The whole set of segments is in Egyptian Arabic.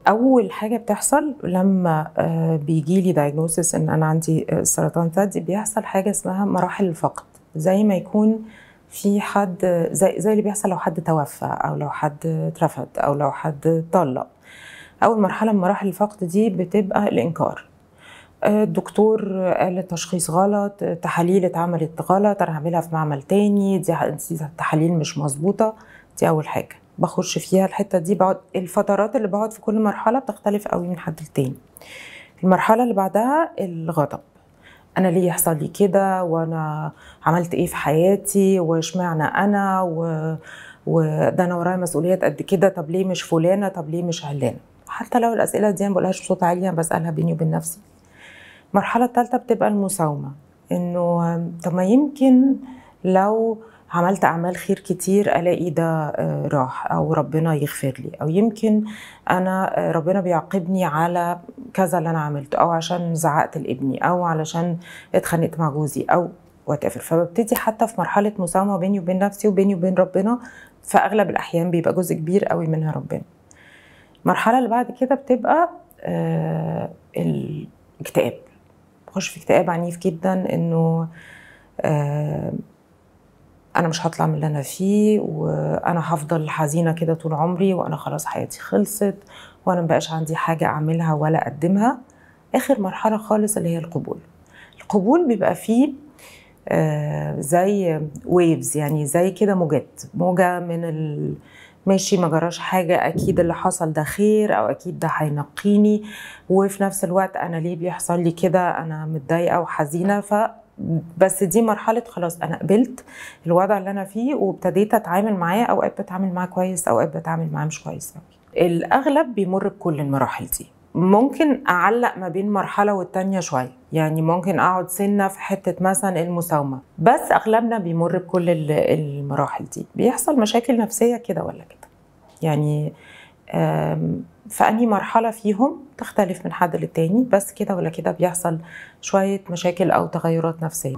اول حاجه بتحصل لما بيجي لي دايجنوسيس ان انا عندي سرطان ثدي بيحصل حاجه اسمها مراحل الفقد زي ما يكون في حد زي زي اللي بيحصل لو حد توفى او لو حد اترفد او لو حد طلق اول مرحله من مراحل الفقد دي بتبقى الانكار الدكتور قال التشخيص غلط التحاليل اتعملت غلط انا هعملها في معمل تاني دي التحاليل مش مظبوطه دي اول حاجه بخش فيها الحته دي بقعد الفترات اللي بقعد في كل مرحله بتختلف قوي من حد للتاني المرحله اللي بعدها الغضب انا ليه يحصل لي كده وانا عملت ايه في حياتي واشمعنى انا و... وده انا ورايا مسؤوليات قد كده طب ليه مش فلانه طب ليه مش علانه حتى لو الاسئله دي ما بقولهاش بصوت عالي انا بسالها بيني وبين نفسي المرحله الثالثه بتبقى المساومه انه طب ما يمكن لو عملت اعمال خير كتير الاقي ده راح او ربنا يغفر لي او يمكن انا ربنا بيعاقبني على كذا اللي انا عملته او عشان زعقت لابني او علشان اتخانقت مع جوزي او وات فببتدي حتى في مرحله مساومه بيني وبين نفسي وبيني وبين ربنا في اغلب الاحيان بيبقى جزء كبير قوي منها ربنا المرحله اللي بعد كده بتبقى آه الاكتئاب بخش في اكتئاب عنيف جدا انه آه انا مش هطلع من اللي انا فيه وانا هفضل حزينه كده طول عمري وانا خلاص حياتي خلصت وانا مبقاش عندي حاجه اعملها ولا اقدمها اخر مرحله خالص اللي هي القبول القبول بيبقى فيه آه زي ويفز يعني زي كده موجات موجه من ال... ماشي ما جراش حاجة أكيد اللي حصل ده خير أو أكيد ده هينقيني وفي نفس الوقت أنا ليه بيحصل لي كده أنا متضايقة وحزينة ف بس دي مرحلة خلاص أنا قبلت الوضع اللي أنا فيه وابتديت أتعامل معاه أوقات بتعامل معاه كويس أوقات بتعامل معاه مش كويس أوي الأغلب بيمر بكل المراحل دي ممكن أعلق ما بين مرحلة والتانية شوية يعني ممكن أقعد سنة في حتة مثلا المساومة بس أغلبنا بيمر بكل المراحل دي بيحصل مشاكل نفسية كده ولا كده يعني في أنهي مرحلة فيهم تختلف من حد للتاني بس كده ولا كده بيحصل شوية مشاكل أو تغيرات نفسية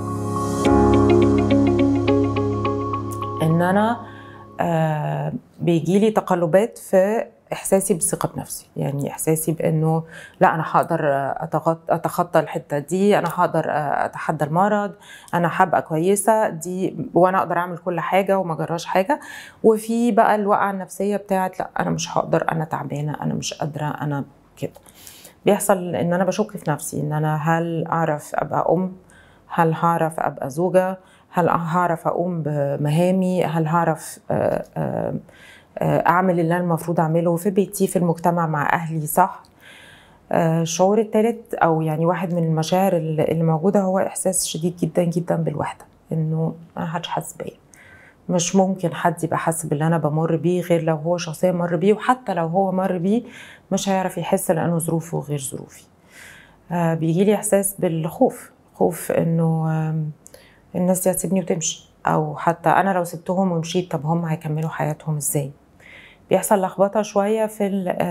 إن أنا آه بيجيلي تقلبات في احساسي بالثقه بنفسي يعني احساسي بانه لا انا هقدر اتخطى الحته دي انا هقدر اتحدى المرض انا هبقى كويسه دي وانا اقدر اعمل كل حاجه وما جراش حاجه وفي بقى الوقعه النفسيه بتاعت لا انا مش هقدر انا تعبانه انا مش قادره انا كده بيحصل ان انا بشك في نفسي ان انا هل اعرف ابقى ام هل هعرف ابقى زوجه هل هعرف اقوم بمهامي هل هعرف آآ آآ اعمل اللي انا المفروض اعمله في بيتي في المجتمع مع اهلي صح الشعور الثالث او يعني واحد من المشاعر اللي موجوده هو احساس شديد جدا جدا بالوحده انه ما حدش حاسس بيا مش ممكن حد يبقى حاسس باللي انا بمر بيه غير لو هو شخصيا مر بيه وحتى لو هو مر بيه مش هيعرف يحس لانه ظروفه غير ظروفي بيجي لي احساس بالخوف خوف انه الناس دي هتسيبني وتمشي او حتى انا لو سبتهم ومشيت طب هم هيكملوا حياتهم ازاي بيحصل لخبطه شويه في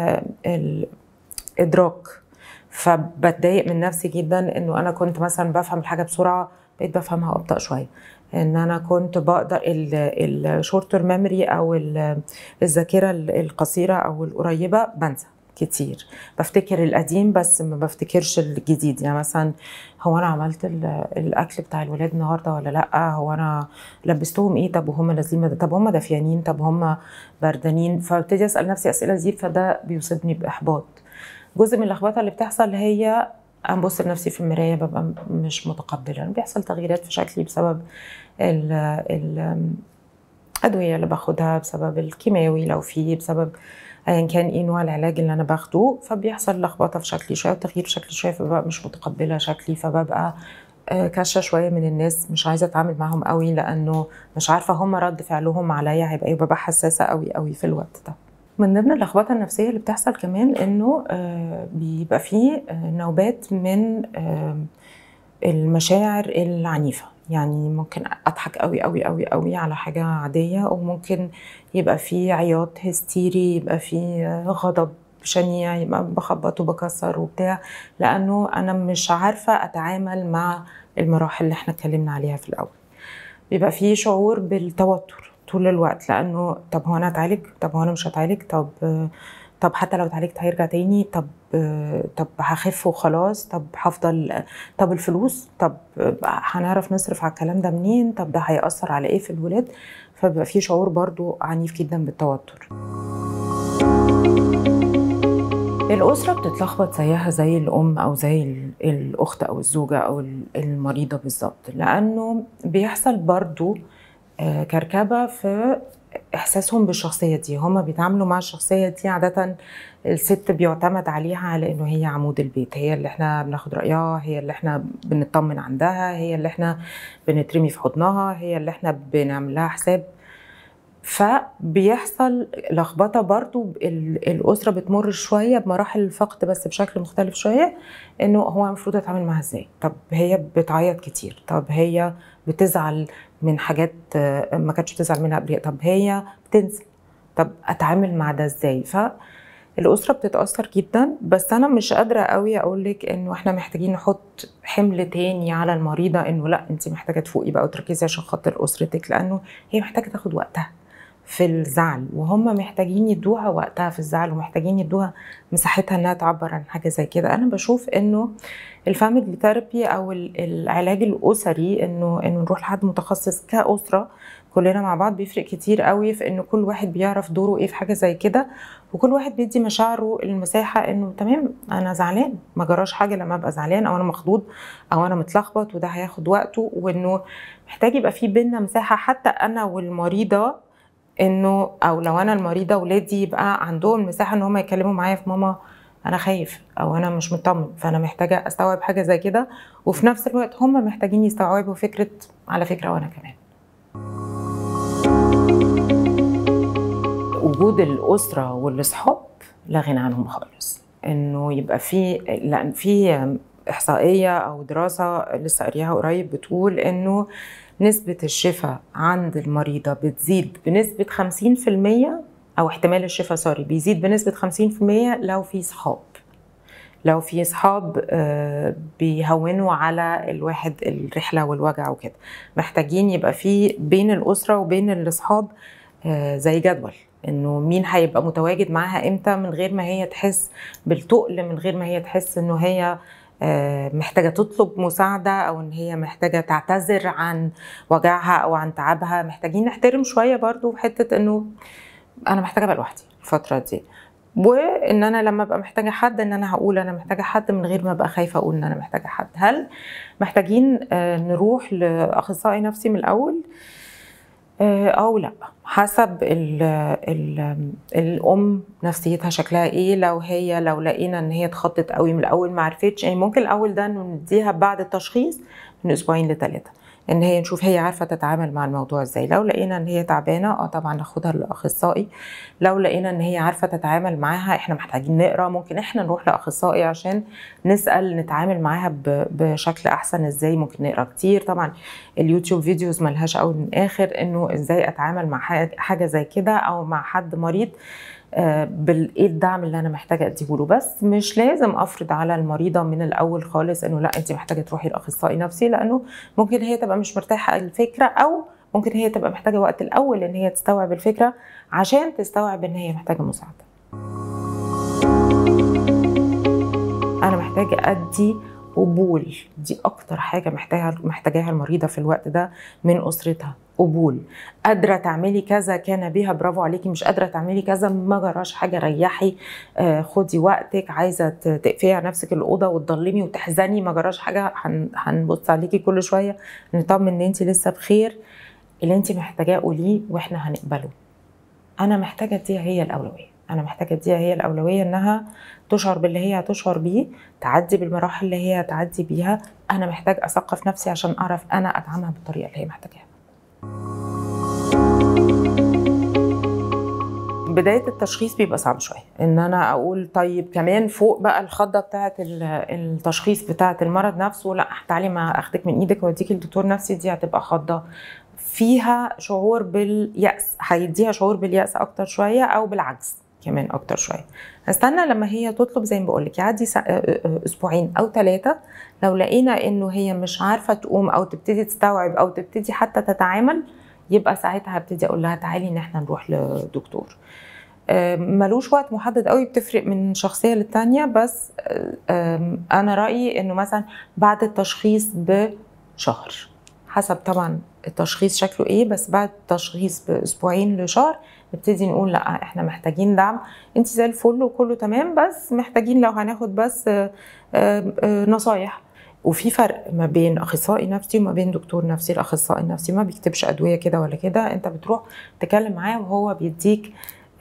الادراك فبتضايق من نفسي جدا انه انا كنت مثلا بفهم الحاجه بسرعه بقيت بفهمها ابطا شويه ان انا كنت بقدر الشورتر ميموري او الذاكره القصيره او القريبه بنسى كتير بفتكر القديم بس ما بفتكرش الجديد يعني مثلا هو انا عملت الاكل بتاع الولاد النهارده ولا لا هو انا لبستهم ايه طب وهم نازلين طب هم دافيانين طب هم بردانين فابتدي اسال نفسي اسئله دي فده بيصيبني باحباط جزء من اللخبطه اللي بتحصل هي انا ببص لنفسي في المرايه ببقى مش متقبله بيحصل تغييرات في شكلي بسبب ال ال الادويه اللي باخدها بسبب الكيماوي لو في بسبب ايا كان ايه نوع العلاج اللي انا باخده فبيحصل لخبطه في شكلي شويه وتغيير في شكلي شويه فببقى مش متقبله شكلي فببقى كاشة شوية من الناس مش عايزة أتعامل معاهم قوي لأنه مش عارفة هم رد فعلهم عليا هيبقى إيه وببقى حساسة قوي قوي في الوقت ده من ضمن اللخبطة النفسية اللي بتحصل كمان إنه بيبقى فيه نوبات من المشاعر العنيفة يعني ممكن اضحك قوي قوي قوي قوي على حاجه عاديه وممكن يبقى في عياط هستيري يبقى في غضب شنيع يبقى بخبط وبكسر وبتاع لانه انا مش عارفه اتعامل مع المراحل اللي احنا اتكلمنا عليها في الاول بيبقى في شعور بالتوتر طول الوقت لانه طب هو انا اتعالج طب هو انا مش هتعالج طب طب حتى لو اتعالجت هيرجع تاني طب آه، طب هخف وخلاص طب هفضل طب الفلوس طب آه، هنعرف نصرف على الكلام ده منين طب ده هيأثر على ايه في الولاد فبيبقى في شعور برضو عنيف جدا بالتوتر الأسرة بتتلخبط زيها زي الأم أو زي ال- الأخت أو الزوجة أو ال- المريضة بالظبط لأنه بيحصل برضو آه، كركبة في إحساسهم بالشخصية دي هما بيتعاملوا مع الشخصية دي عادة الست بيعتمد عليها على إنه هي عمود البيت هي اللي إحنا بناخد رأيها هي اللي إحنا بنطمن عندها هي اللي إحنا بنترمي في حضنها هي اللي إحنا بنعمل لها حساب فبيحصل لخبطه برضو ال- الاسره بتمر شويه بمراحل الفقد بس بشكل مختلف شويه انه هو المفروض اتعامل معاها ازاي طب هي بتعيط كتير طب هي بتزعل من حاجات آه، ما كانتش بتزعل منها قبل كده. طب هي بتنسى طب اتعامل مع ده ازاي فالاسره بتتاثر جدا بس انا مش قادره قوي اقول لك انه احنا محتاجين نحط حمل تاني على المريضه انه لا انت محتاجه تفوقي بقى وتركزي عشان خاطر اسرتك لانه هي محتاجه تاخد وقتها في الزعل وهم محتاجين يدوها وقتها في الزعل ومحتاجين يدوها مساحتها انها تعبر عن حاجه زي كده انا بشوف انه الفاميلي ثيرابي او ال- العلاج الاسري انه انه نروح لحد متخصص كاسره كلنا مع بعض بيفرق كتير قوي في انه كل واحد بيعرف دوره ايه في حاجه زي كده وكل واحد بيدي مشاعره المساحه انه تمام انا زعلان ما جراش حاجه لما ابقى زعلان او انا مخضوض او انا متلخبط وده هياخد وقته وانه محتاج يبقى في بينا مساحه حتى انا والمريضه انه او لو انا المريضه ولادي يبقى عندهم مساحه ان هم يتكلموا معايا في ماما انا خايف او انا مش مطمن فانا محتاجه استوعب حاجه زي كده وفي نفس الوقت هم محتاجين يستوعبوا فكره على فكره وانا كمان وجود الاسره والاصحاب لا غنى عنهم خالص انه يبقى في لان في احصائيه او دراسه لسه قاريها قريب بتقول انه نسبه الشفاء عند المريضه بتزيد بنسبه 50% او احتمال الشفاء سوري بيزيد بنسبه 50% لو في صحاب لو في صحاب آه، بيهونوا على الواحد الرحله والوجع وكده محتاجين يبقى في بين الاسره وبين الاصحاب آه، زي جدول انه مين هيبقى متواجد معاها امتى من غير ما هي تحس بالتقل من غير ما هي تحس انه هي آه، محتاجة تطلب مساعدة أو إن هي محتاجة تعتذر عن وجعها أو عن تعبها محتاجين نحترم شوية برضو حتة إنه أنا محتاجة أبقى لوحدي الفترة دي وإن أنا لما أبقى محتاجة حد إن أنا هقول أنا محتاجة حد من غير ما أبقى خايفة أقول إن أنا محتاجة حد هل محتاجين آه، نروح لأخصائي نفسي من الأول؟ آه، او لا حسب ال ال الام نفسيتها شكلها ايه لو هي لو لقينا ان هي اتخطت قوي من الاول ما عرفتش يعني ممكن الاول ده انه نديها بعد التشخيص من اسبوعين لثلاثه ان هي نشوف هي عارفه تتعامل مع الموضوع ازاي لو لقينا ان هي تعبانه اه طبعا ناخدها للاخصائي لو لقينا ان هي عارفه تتعامل معاها احنا محتاجين نقرا ممكن احنا نروح لاخصائي عشان نسال نتعامل معاها ب- بشكل احسن ازاي ممكن نقرا كتير طبعا اليوتيوب فيديوز ملهاش اول من اخر انه ازاي اتعامل مع حاجه حاجة زي كده او مع حد مريض آه، بالايه الدعم اللي انا محتاجه اديهوله بس مش لازم افرض على المريضه من الاول خالص انه لا انت محتاجه تروحي لاخصائي نفسي لانه ممكن هي تبقى مش مرتاحه الفكره او ممكن هي تبقى محتاجه وقت الاول ان هي تستوعب الفكره عشان تستوعب ان هي محتاجه مساعده انا محتاجه ادي قبول دي اكتر حاجه محتاجها محتاجاها المريضه في الوقت ده من اسرتها قبول قادره تعملي كذا كان بها برافو عليكي مش قادره تعملي كذا ما جراش حاجه ريحي آه خدي وقتك عايزه ت- تقفلي على نفسك الاوضه وتضلمي وتحزني ما جراش حاجه هن- هنبص عليكي كل شويه نطمن ان انت لسه بخير اللي انت محتاجاه قوليه واحنا هنقبله انا محتاجه اديها هي الاولويه انا محتاجه اديها هي الاولويه انها تشعر باللي هي هتشعر بيه تعدي بالمراحل اللي هي هتعدي بيها انا محتاج اثقف نفسي عشان اعرف انا ادعمها بالطريقه اللي هي محتاجاها بدايه التشخيص بيبقى صعب شويه ان انا اقول طيب كمان فوق بقى الخضه بتاعه ال- التشخيص بتاعه المرض نفسه لا تعالي ما اخدك من ايدك واوديكي لدكتور نفسي دي هتبقى خضه فيها شعور باليأس هيديها شعور باليأس اكتر شويه او بالعجز كمان اكتر شويه هستنى لما هي تطلب زي ما بقول لك يعدي سا- اسبوعين او ثلاثه لو لقينا انه هي مش عارفه تقوم او تبتدي تستوعب او تبتدي حتى تتعامل يبقى ساعتها هبتدي اقول لها تعالي ان احنا نروح لدكتور ملوش وقت محدد قوي بتفرق من شخصيه للتانيه بس انا رايي انه مثلا بعد التشخيص بشهر حسب طبعا التشخيص شكله ايه بس بعد التشخيص باسبوعين لشهر نبتدي نقول لا احنا محتاجين دعم انت زي الفل وكله تمام بس محتاجين لو هناخد بس نصايح وفي فرق ما بين اخصائي نفسي وما بين دكتور نفسي الاخصائي النفسي ما بيكتبش ادويه كده ولا كده انت بتروح تكلم معاه وهو بيديك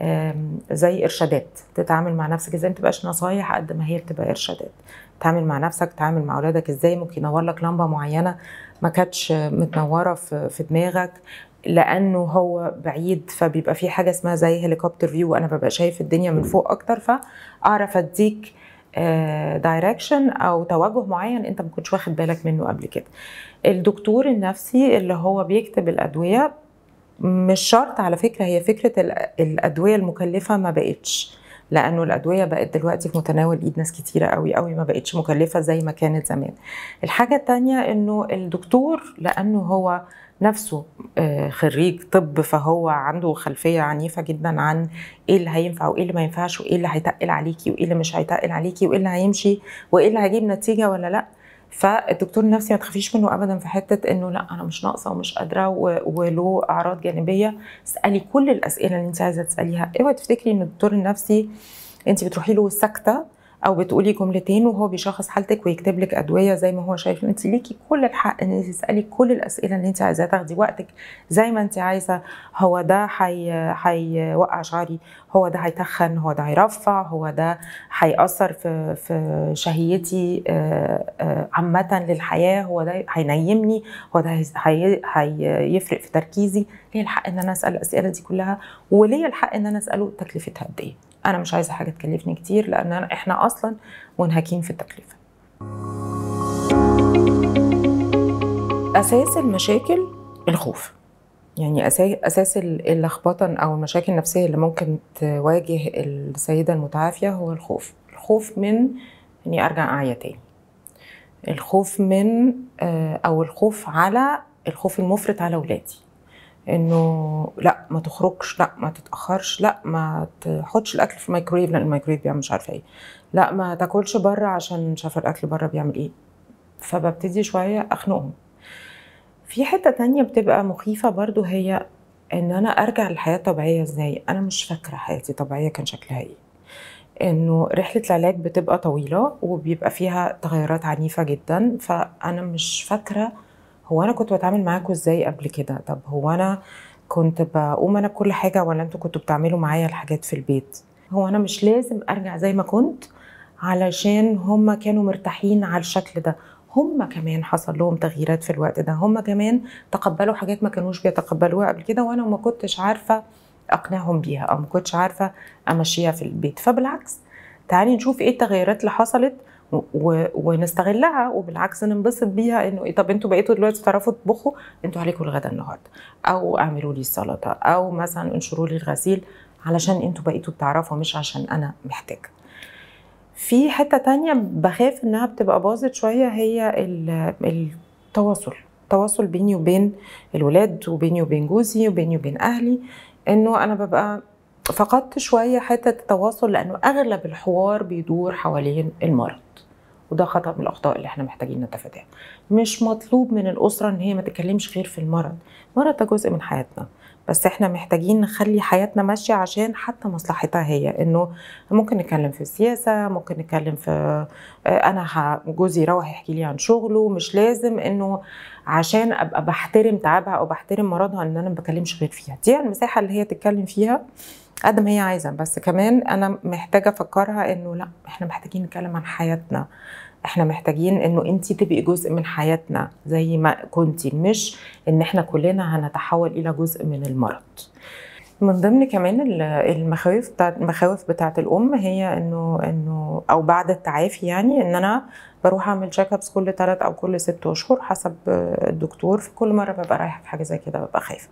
زي ارشادات تتعامل مع نفسك ازاي ما تبقاش نصايح قد ما هي بتبقى ارشادات تتعامل مع نفسك تتعامل مع اولادك ازاي ممكن ينور لك لمبه معينه ما كانتش متنوره في دماغك لانه هو بعيد فبيبقى في حاجه اسمها زي هليكوبتر فيو وانا ببقى شايف الدنيا من فوق اكتر فاعرف اديك دايركشن او توجه معين انت ما كنتش واخد بالك منه قبل كده الدكتور النفسي اللي هو بيكتب الادويه مش شرط على فكره هي فكره الادويه المكلفه ما بقتش لانه الادويه بقت دلوقتي في متناول ايد ناس كتيره قوي قوي ما بقتش مكلفه زي ما كانت زمان الحاجه الثانيه انه الدكتور لانه هو نفسه خريج طب فهو عنده خلفيه عنيفه جدا عن ايه اللي هينفع وايه اللي ما ينفعش وايه اللي هيتقل عليكي وايه اللي مش هيتقل عليكي وايه اللي هيمشي وايه اللي هيجيب نتيجه ولا لا فالدكتور النفسي ما تخافيش منه ابدا في حته انه لا انا مش ناقصه ومش قادره وله اعراض جانبيه اسالي كل الاسئله اللي انت عايزه تساليها اوعي تفتكري ان الدكتور النفسي انت بتروحي له ساكته او بتقولي جملتين وهو بيشخص حالتك ويكتب لك ادويه زي ما هو شايف انت ليكي كل الحق ان انت تسالي كل الاسئله اللي انت عايزاها تاخدي وقتك زي ما انت عايزه هو ده هيوقع حي... شعري هو ده هيتخن هو ده هيرفع هو ده هيأثر في في شهيتي عامة للحياة هو ده هينيمني هو ده هيفرق في تركيزي ليه الحق ان انا اسال الاسئله دي كلها وليه الحق ان انا اساله تكلفتها قد ايه انا مش عايزه حاجه تكلفني كتير لان احنا اصلا منهكين في التكلفه اساس المشاكل الخوف يعني اساس اللخبطه او المشاكل النفسيه اللي ممكن تواجه السيده المتعافيه هو الخوف الخوف من اني ارجع اعيا تاني الخوف من او الخوف على الخوف المفرط على اولادي انه لا ما تخرجش لا ما تتاخرش لا ما تحطش الاكل في الميكرويف لان الميكرويف بيعمل مش عارفه ايه لا ما تاكلش بره عشان شاف الاكل بره بيعمل ايه فببتدي شويه اخنقهم في حته تانية بتبقى مخيفه برضو هي ان انا ارجع للحياه الطبيعيه ازاي انا مش فاكره حياتي طبيعيه كان شكلها ايه انه رحله العلاج بتبقى طويله وبيبقى فيها تغيرات عنيفه جدا فانا مش فاكره هو انا كنت بتعامل معاكم ازاي قبل كده طب هو انا كنت بقوم انا بكل حاجه ولا انتوا كنتوا بتعملوا معايا الحاجات في البيت هو انا مش لازم ارجع زي ما كنت علشان هم كانوا مرتاحين على الشكل ده هم كمان حصل لهم تغييرات في الوقت ده هم كمان تقبلوا حاجات ما كانوش بيتقبلوها قبل كده وانا ما كنتش عارفه اقنعهم بيها او ما كنتش عارفه امشيها في البيت فبالعكس تعالي نشوف ايه التغيرات اللي حصلت و... ونستغلها وبالعكس ننبسط بيها انه إيه طب انتوا بقيتوا دلوقتي تعرفوا تطبخوا انتوا عليكم الغدا النهارده او اعملوا لي السلطه او مثلا انشروا لي الغسيل علشان انتوا بقيتوا بتعرفوا مش عشان انا محتاجه في حته تانية بخاف انها بتبقى باظت شويه هي التواصل التواصل بيني وبين الولاد وبيني وبين جوزي وبيني وبين اهلي انه انا ببقى فقدت شويه حته التواصل لانه اغلب الحوار بيدور حوالين المرض وده خطا من الاخطاء اللي احنا محتاجين نتفاداها مش مطلوب من الاسره ان هي ما تتكلمش غير في المرض المرض ده جزء من حياتنا بس احنا محتاجين نخلي حياتنا ماشيه عشان حتى مصلحتها هي انه ممكن نتكلم في السياسه ممكن نتكلم في انا جوزي يروح يحكي لي عن شغله مش لازم انه عشان ابقى بحترم تعبها او بحترم مرضها ان انا ما بكلمش غير فيها دي المساحه اللي هي تتكلم فيها قد ما هي عايزه بس كمان انا محتاجه افكرها انه لا احنا محتاجين نتكلم عن حياتنا احنا محتاجين انه انت تبقي جزء من حياتنا زي ما كنتي مش ان احنا كلنا هنتحول الى جزء من المرض من ضمن كمان المخاوف بتاعت المخاوف بتاعت الام هي انه انه او بعد التعافي يعني ان انا بروح اعمل تشيك ابس كل ثلاث او كل ست اشهر حسب الدكتور في كل مره ببقى رايحه في حاجه زي كده ببقى خايفه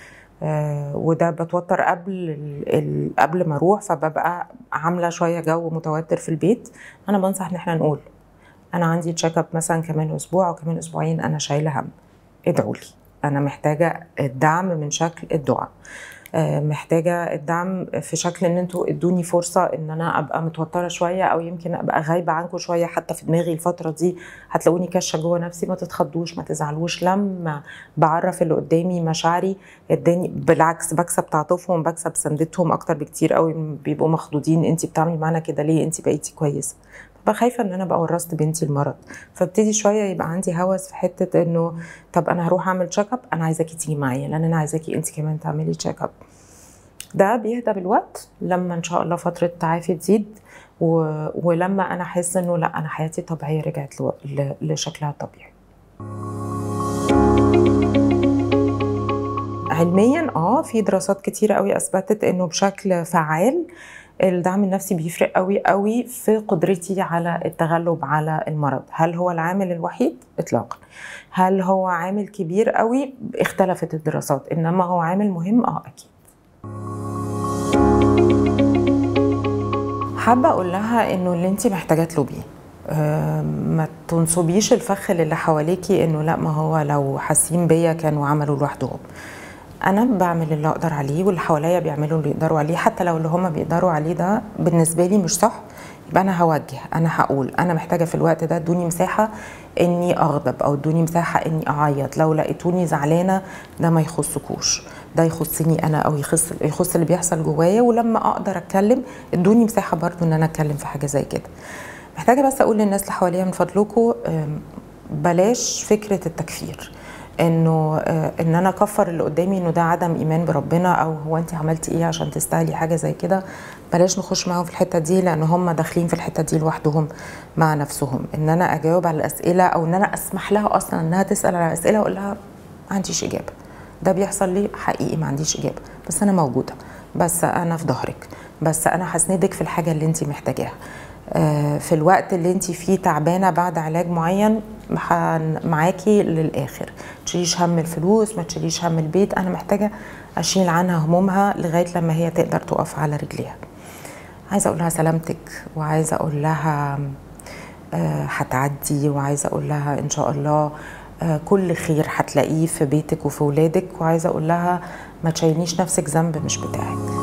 آه وده بتوتر قبل ال قبل ما اروح فببقى عامله شويه جو متوتر في البيت انا بنصح ان احنا نقول انا عندي تشيك اب مثلا كمان اسبوع او كمان اسبوعين انا شايله هم ادعوا لي انا محتاجه الدعم من شكل الدعاء آه، محتاجه الدعم في شكل ان انتوا ادوني فرصه ان انا ابقى متوتره شويه او يمكن ابقى غايبه عنكم شويه حتى في دماغي الفتره دي هتلاقوني كشه جوه نفسي ما تتخضوش ما تزعلوش لما بعرف اللي قدامي مشاعري اداني بالعكس بكسب تعاطفهم بكسب سندتهم اكتر بكتير قوي بيبقوا مخضوضين انت بتعملي معانا كده ليه انت بقيتي كويسه ببقى خايفه ان انا بقى ورثت بنتي المرض فابتدي شويه يبقى عندي هوس في حته انه طب انا هروح اعمل تشيك اب انا عايزاكي تيجي معايا لان انا عايزاكي انت كمان تعملي تشيك اب ده بيهدى بالوقت لما ان شاء الله فتره التعافي تزيد و... ولما انا احس انه لا انا حياتي طبيعيه رجعت لو... ل... لشكلها الطبيعي علميا اه في دراسات كتيره قوي اثبتت انه بشكل فعال الدعم النفسي بيفرق قوي قوي في قدرتي على التغلب على المرض هل هو العامل الوحيد اطلاقا هل هو عامل كبير قوي اختلفت الدراسات انما هو عامل مهم اه اكيد حابه اقول لها انه اللي انت محتاجه تطلبيه ما تنصبيش الفخ اللي حواليكي انه لا ما هو لو حاسين بيا كانوا عملوا لوحدهم انا بعمل اللي اقدر عليه واللي حواليا بيعملوا اللي يقدروا عليه حتى لو اللي هم بيقدروا عليه ده بالنسبه لي مش صح يبقى انا هوجه انا هقول انا محتاجه في الوقت ده ادوني مساحه اني اغضب او ادوني مساحه اني اعيط لو لقيتوني زعلانه ده ما يخصكوش ده يخصني انا او يخص يخص اللي بيحصل جوايا ولما اقدر اتكلم ادوني مساحه برضو ان انا اتكلم في حاجه زي كده محتاجه بس اقول للناس اللي حواليا من فضلكم بلاش فكره التكفير انه ان انا اكفر اللي قدامي انه ده عدم ايمان بربنا او هو انت عملتي ايه عشان تستاهلي حاجه زي كده بلاش نخش معاهم في الحته دي لان هم داخلين في الحته دي لوحدهم مع نفسهم ان انا اجاوب على الاسئله او ان انا اسمح لها اصلا انها تسال على اسئله واقول لها ما عنديش اجابه ده بيحصل لي حقيقي ما عنديش اجابه بس انا موجوده بس انا في ظهرك بس انا هسندك في الحاجه اللي انت محتاجاها في الوقت اللي انت فيه تعبانه بعد علاج معين معاكي للاخر تشيليش هم الفلوس ما تشيليش هم البيت انا محتاجه اشيل عنها همومها لغايه لما هي تقدر تقف على رجليها عايزه اقول لها سلامتك وعايزه اقول لها هتعدي وعايزه اقول لها ان شاء الله كل خير هتلاقيه في بيتك وفي ولادك وعايزه اقول لها ما تشيلنيش نفسك ذنب مش بتاعك